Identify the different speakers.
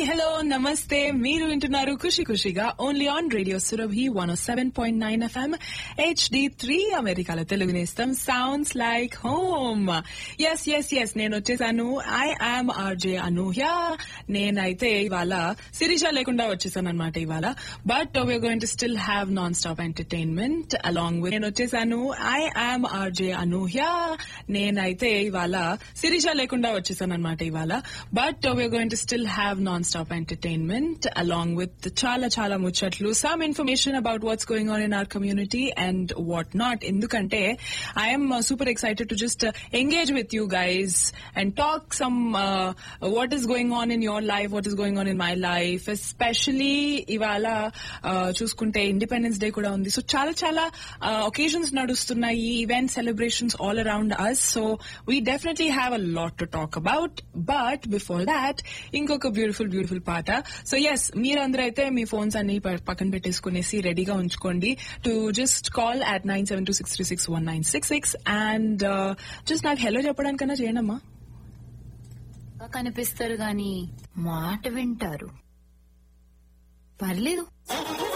Speaker 1: hello నమస్తే మీరు వింటున్నారు ఖుషి ఖుషిగా only on radio Surabhi one seven point nine FM HD three అమెరికాలో తెలుగు నేస్తం sounds like home yes yes yes నేను వచ్చేసాను ఐ ఆమ్ ఆర్జే అనూహ్య నేనైతే ఇవాళ సిరీష లేకుండా వచ్చేసాను అనమాట ఇవాళ but we're going to still have non stop entertainment along with నేను వచ్చేసాను ఐ ఆమ్ ఆర్జే అనూహ్య నేనైతే ఇవాళ సిరీష లేకుండా వచ్చేసాను అనమాట ఇవాళ but we're going to still have non stop entertainment along with చాలా చాలా ముచ్చట్లు some information about what's going on in our community and what not ఎందుకంటే I'm super excited to just engage with you guys and talk some what is going on in your life what is going on in my life especially ఇవాళ uh, చూసుకుంటే independence day కూడా ఉంది so చాలా చాలా occasions నడుస్తున్నాయి event celebrations all around us so we definitely have a lot to talk about but before that ఇంకొక beautiful beautiful పాట so yes మీరందరూ అయితే మీ ఫోన్స్ అన్ని ప- పక్కన పెట్టేసుకునేసి రెడీగా ఉంచుకోండి to just call at nine seven two six three six one nine six six and just నాకు హెలో చెప్పడానికన్నా చేయండమ్మా
Speaker 2: కనిపిస్తారు గాని మాట వింటారు పర్లేదు